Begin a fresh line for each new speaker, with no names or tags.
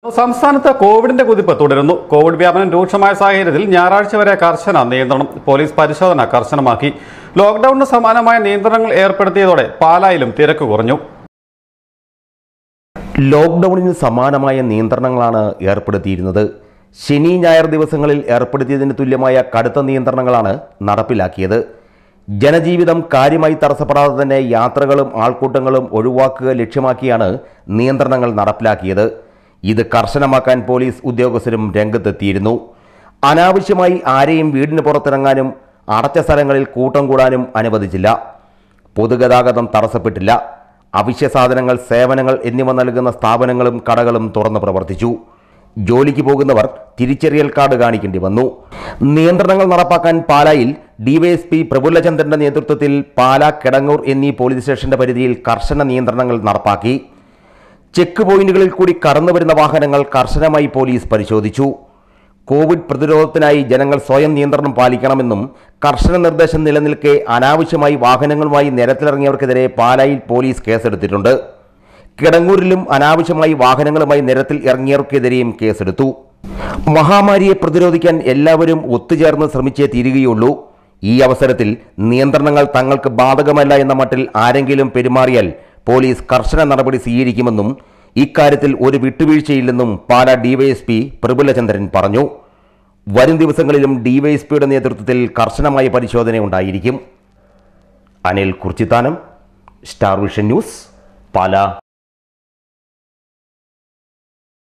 സംസ്ഥാനത്ത് കോവിഡിന്റെ കുതിപ്പ് തുടരുന്നു കോവിഡ് വ്യാപനം രൂക്ഷമായ സാഹചര്യത്തിൽ ഞായറാഴ്ച വരെ കർശന നിയന്ത്രണം പോലീസ് പരിശോധന കർശനമാക്കി ലോക്ഡൌണിന് സമാനമായ നിയന്ത്രണങ്ങൾ ഏർപ്പെടുത്തിയതോടെ പാലായിലും തിരക്ക് കുറഞ്ഞു
ലോക്ക്ഡൌണിന് സമാനമായ നിയന്ത്രണങ്ങളാണ് ഏർപ്പെടുത്തിയിരുന്നത് ശനി ഞായർ ദിവസങ്ങളിൽ ഏർപ്പെടുത്തിയതിന് തുല്യമായ കടുത്ത നിയന്ത്രണങ്ങളാണ് നടപ്പിലാക്കിയത് ജനജീവിതം കാര്യമായി തടസ്സപ്പെടാതെ തന്നെ യാത്രകളും ആൾക്കൂട്ടങ്ങളും ഒഴിവാക്കുക ലക്ഷ്യമാക്കിയാണ് നിയന്ത്രണങ്ങൾ നടപ്പിലാക്കിയത് ഇത് കർശനമാക്കാൻ പോലീസ് ഉദ്യോഗസ്ഥരും രംഗത്തെത്തിയിരുന്നു അനാവശ്യമായി ആരെയും വീടിന് പുറത്തിറങ്ങാനും അടച്ച സ്ഥലങ്ങളിൽ കൂട്ടം കൂടാനും അനുവദിച്ചില്ല പൊതുഗതാഗതം തടസ്സപ്പെട്ടില്ല അവശ്യ സാധനങ്ങൾ സേവനങ്ങൾ എന്നിവ നൽകുന്ന സ്ഥാപനങ്ങളും കടകളും തുറന്നു പ്രവർത്തിച്ചു ജോലിക്ക് പോകുന്നവർ തിരിച്ചറിയൽ കാർഡ് കാണിക്കേണ്ടി വന്നു നിയന്ത്രണങ്ങൾ നടപ്പാക്കാൻ പാലായിൽ ഡിവൈഎസ്പി പ്രഫുല്ലചന്ദ്രന്റെ നേതൃത്വത്തിൽ പാലാ കിടങ്ങൂർ എന്നീ പോലീസ് സ്റ്റേഷന്റെ പരിധിയിൽ കർശന നിയന്ത്രണങ്ങൾ നടപ്പാക്കി ചെക്ക് പോയിന്റുകളിൽ കൂടി കടന്നുവരുന്ന വാഹനങ്ങൾ കർശനമായി പോലീസ് പരിശോധിച്ചു കോവിഡ് പ്രതിരോധത്തിനായി ജനങ്ങൾ സ്വയം നിയന്ത്രണം പാലിക്കണമെന്നും കർശന നിർദ്ദേശം നിലനിൽക്കെ അനാവശ്യമായി വാഹനങ്ങളുമായി നിരത്തിലിറങ്ങിയവർക്കെതിരെ പാലായിൽ പോലീസ് കേസെടുത്തിട്ടുണ്ട് കിടങ്ങൂരിലും അനാവശ്യമായി വാഹനങ്ങളുമായി നിരത്തിൽ ഇറങ്ങിയവർക്കെതിരെയും കേസെടുത്തു മഹാമാരിയെ പ്രതിരോധിക്കാൻ എല്ലാവരും ഒത്തുചേർന്ന് ശ്രമിച്ചേ തീരുകയുള്ളൂ ഈ അവസരത്തിൽ നിയന്ത്രണങ്ങൾ തങ്ങൾക്ക് ബാധകമല്ല എന്ന മട്ടിൽ ആരെങ്കിലും പെരുമാറിയാൽ പോലീസ് കർശന നടപടി സ്വീകരിക്കുമെന്നും ഇക്കാര്യത്തിൽ ഒരു വിട്ടുവീഴ്ചയില്ലെന്നും പാലാ ഡിവൈഎസ്പി പ്രഫുല്ലചന്ദ്രൻ പറഞ്ഞു വരും ദിവസങ്ങളിലും ഡിവൈഎസ്പിയുടെ നേതൃത്വത്തിൽ കർശനമായ പരിശോധന ഉണ്ടായിരിക്കും Anil Kurchithanam Star Vision news Pala